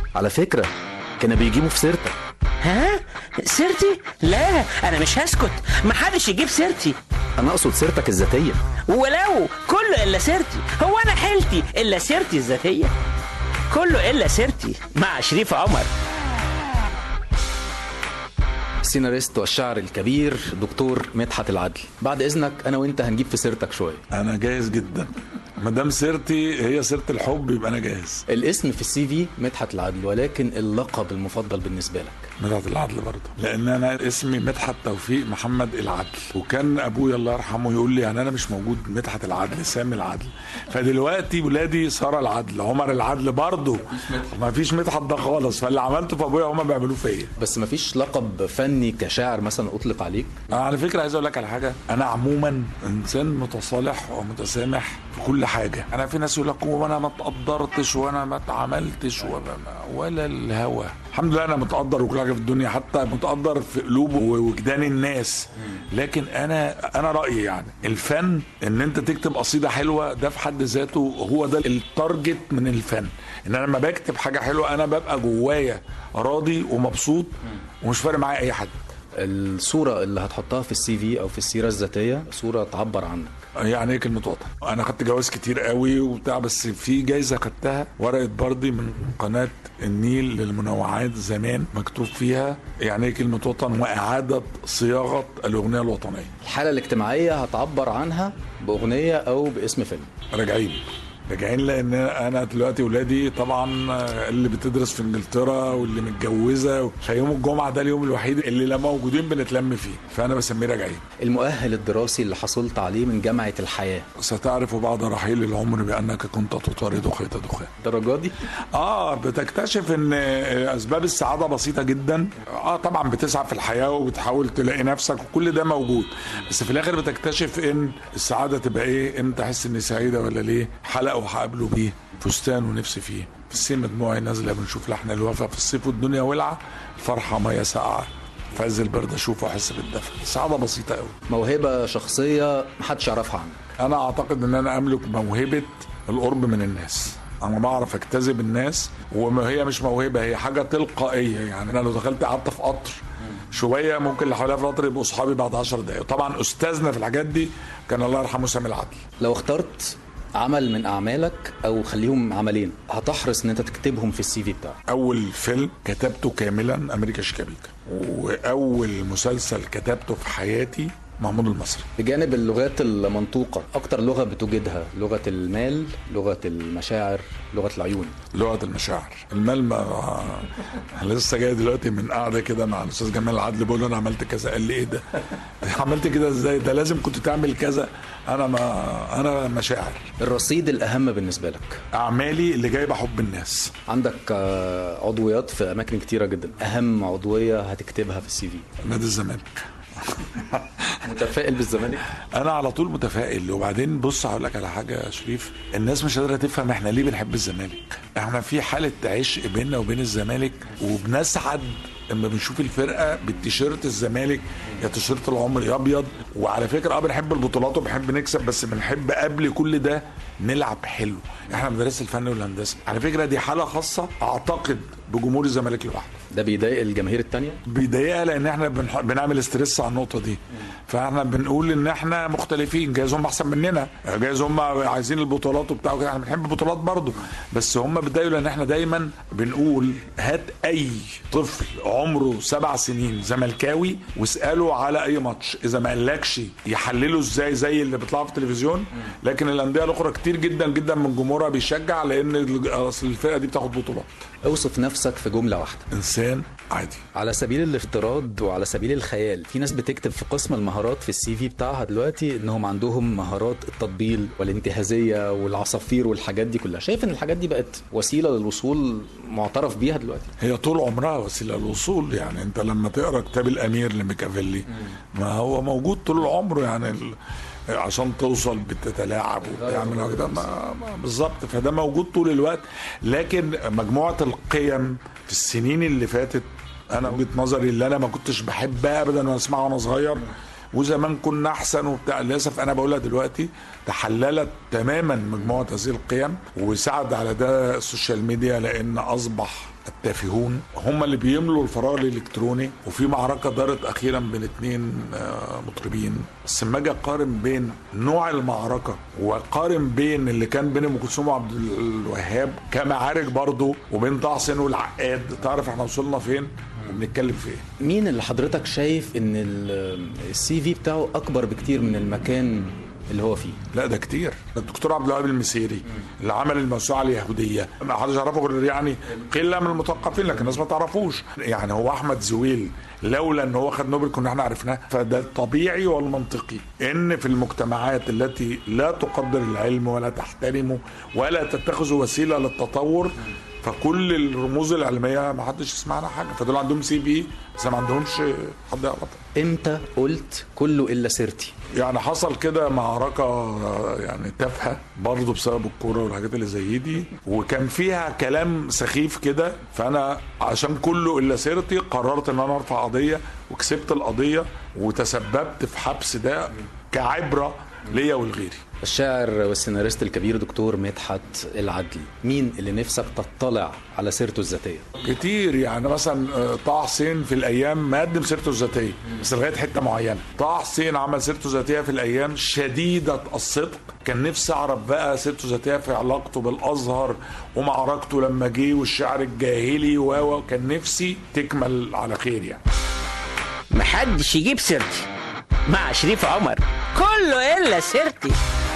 على فكرة كانوا بيجيبوا في سيرتك ها سيرتي لا انا مش هسكت محدش يجيب سيرتي أنا أقصد سيرتك الذاتية ولو كله الا سيرتي هو انا حيلتي الا سيرتي الذاتيه كله الا سيرتي مع شريف عمر السيناريست والشاعر الكبير دكتور مدحت العدل بعد إذنك أنا وأنت هنجيب في سيرتك شوية انا جاهز جدا ما دام سيرتي هي سيره الحب يبقى انا جاهز الاسم في السي في مدحت العدل ولكن اللقب المفضل بالنسبة لك مدحت العدل برضه لان انا اسمي مدحت توفيق محمد العدل وكان ابويا الله يرحمه يقول لي يعني انا مش موجود مدحت العدل سامي العدل فدلوقتي ولادي ساره العدل عمر العدل برضه ما فيش مدحت ده خالص فاللي عملته في ابويا هم بيعملوه فيا بس مفيش لقب فني كشاعر مثلا أطلق عليك أنا على فكره عايز اقول لك على حاجه انا عموما انسان متصالح ومتسامح في كل حاجه انا في ناس يقول لك وانا ما اتقدرتش وانا ما اتعملتش ولا ولا الهوى الحمد لله انا متقدر وكل حاجه في الدنيا حتى متقدر في قلوب ووجدان الناس لكن انا انا رايي يعني الفن ان انت تكتب قصيده حلوه ده في حد ذاته هو ده التارجت من الفن ان انا لما بكتب حاجه حلوه انا ببقى جوايا راضي ومبسوط ومش فارق معايا اي حد الصورة اللي هتحطها في السي في أو في السيرة الذاتية صورة تعبر عنك يعني ايه كلمه وطن انا خدت جواز كتير قوي وبتاع بس في جايزه خدتها ورقه بردي من قناه النيل للمنوعات زمان مكتوب فيها يعني ايه كلمه وطن واعاده صياغه الاغنيه الوطنيه الحالة الاجتماعية هتعبر عنها بأغنية أو باسم فيلم راجعين راجعين لان انا دلوقتي ولادي طبعا اللي بتدرس في انجلترا واللي متجوزه فيوم الجمعه ده اليوم الوحيد اللي لا موجودين بنتلم فيه فانا بسميه راجعين المؤهل الدراسي اللي حصلت عليه من جامعة الحياة ستعرف بعد رحيل العمر بانك كنت تطارد خيط دخان الدرجة دي اه بتكتشف ان اسباب السعاده بسيطه جدا اه طبعا بتسعى في الحياه وبتحاول تلاقي نفسك وكل ده موجود بس في الاخر بتكتشف ان السعاده تبقى ايه امتى احس اني سعيده ولا ليه حلقه وهقابله بيه فستان ونفسي فيه في السين دموعي نازله بنشوف لحن الوفا في الصيف والدنيا ولعه الفرحه ميه ساقعه في عز البرد اشوف واحس بالدفء سعاده بسيطه قوي موهبة شخصية محدش يعرفها عنك انا اعتقد ان انا املك موهبه القرب من الناس انا بعرف اجتذب الناس وما هي مش موهبه هي حاجه تلقائيه يعني انا لو دخلت قعدت في قطر شويه ممكن اللي حواليا في القطر يبقوا اصحابي بعد 10 دقائق طبعا استاذنا في الحاجات دي كان الله يرحمه سامي العدل لو اخترت عمل من أعمالك أو خليهم عملين هتحرص إن أنت تكتبهم في السي في بتاعك اول فيلم كتبته كاملا امريكا شيكابيكا واول مسلسل كتبته في حياتي محمود المصري بجانب اللغات المنطوقة أكتر لغة بتوجدها لغة المال لغة المشاعر لغة العيون لغه المشاعر المال ما أنا لسه جاي دلوقتي من قاعده كده مع الاستاذ جمال العدل بقول له انا عملت كذا قال لي ايه ده عملت كده ازاي ده لازم كنت تعمل كذا انا ما انا مشاعر الرصيد الأهم بالنسبة لك اعمالي اللي جايبه حب الناس عندك آه، عضويات في أماكن كتيرة جدا أهم عضوية هتكتبها في السي في نادي الزمالك متفائل بالزمالك انا على طول متفائل وبعدين بص هقول لك على حاجه يا شريف الناس مش قادره تفهم احنا ليه بنحب الزمالك احنا في حاله عشق بيننا وبين الزمالك وبنسعد اما بنشوف الفرقه بالتيشيرت الزمالك يا تيشيرت العمر يا ابيض وعلى فكره اه بنحب البطولات وبنحب نكسب بس بنحب قبل كل ده نلعب حلو احنا مدرسه الفن والهندسه على فكره دي حاله خاصه اعتقد بجمهور الزمالك لوحده ده بيضايق الجماهير التانية بيضايقها لان احنا بنح... بنعمل استرس على النقطه دي فاحنا بنقول ان احنا مختلفين جايز هم احسن مننا جايز هم عايزين البطولات وبتاع وكده احنا بنحب البطولات برضه بس هم بيتضايقوا لان احنا دايما بنقول هات اي طفل عمره سبع سنين زملكاوي واساله على اي ماتش اذا ما قالكش يحلله ازاي زي اللي بيطلعوا في التلفزيون لكن الانديه الاخرى كتير جدا جدا من جمهورها بيشجع لان اصل الفرقه دي بتاخد بطولات اوصف نفسك في جملة واحدة انسان عادي على سبيل الافتراض وعلى سبيل الخيال في ناس بتكتب في قسم المهارات في السي في بتاعها دلوقتي انهم عندهم مهارات التطبيل والانتهازيه والعصافير والحاجات دي كلها شايف ان الحاجات دي بقت وسيله للوصول معترف بيها دلوقتي هي طول عمرها وسيله للوصول يعني انت لما تقرا كتاب الامير لميكافيلي ما هو موجود طول العمر يعني ال... عشان توصل بتتلاعب وبتعمل كده ما ما- بالظبط فده موجود طول الوقت لكن مجموعه القيم في السنين اللي فاتت انا وجهه نظري اللي انا ما كنتش بحبها ابدا وانا اسمعها وانا صغير وزمان كنا احسن وبتاع للاسف انا بقولها دلوقتي تحللت تماما مجموعه هذه القيم وساعد على ده السوشيال ميديا لان اصبح التافهون هم اللي بيملوا الفراغ الالكتروني وفي معركه دارت اخيرا بين اتنين آه، مطربين بس لما اجي اقارن بين نوع المعركه واقارن بين اللي كان بين ام كلثوم وعبد الوهاب كمعارك برضه وبين طه حسين والعقاد تعرف احنا وصلنا فين وبنتكلم في ايه مين اللي حضرتك شايف ان السي في بتاعه اكبر بكتير من المكان اللي هو فيه لا ده كتير الدكتور عبد الوهاب المسيري اللي عمل الموسوعه اليهوديه ما حدش يعرفه غير يعني قله من المثقفين لكن الناس ما تعرفوش يعني هو احمد زويل لولا ان هو خد نوبل كنا احنا عرفناه فده الطبيعي والمنطقي ان في المجتمعات التي لا تقدر العلم ولا تحترمه ولا تتخذ وسيله للتطور فكل الرموز العلميه ما حدش يسمع عنها حاجه فدول عندهم سي في بس ما عندهمش حد يعرفها امتى قلت كله الا سيرتي يعني حصل كده معركة يعني تافهة برضه بسبب الكورة والحاجات اللي زي دي وكان فيها كلام سخيف كده فأنا عشان كله إلا سيرتي قررت إن أنا أرفع قضية وكسبت القضية وتسببت في حبس ده كعبرة ليا ولغيري الشاعر والسيناريست الكبير دكتور مدحت العدل مين اللي نفسك تطلع على سيرته الذاتيه كتير يعني مثلا آه، طه حسين في الايام ما قدم سيرته الذاتيه بس لغايه حته معينه طه حسين عمل سيرته الذاتيه في الايام شديده الصدق كان نفسي اعرف بقى سيرته الذاتيه في علاقته بالازهر ومعركته لما جه والشعر الجاهلي و كان نفسي تكمل على خير يعني محدش يجيب سيرتي مع شريف عمر كله الا سيرتي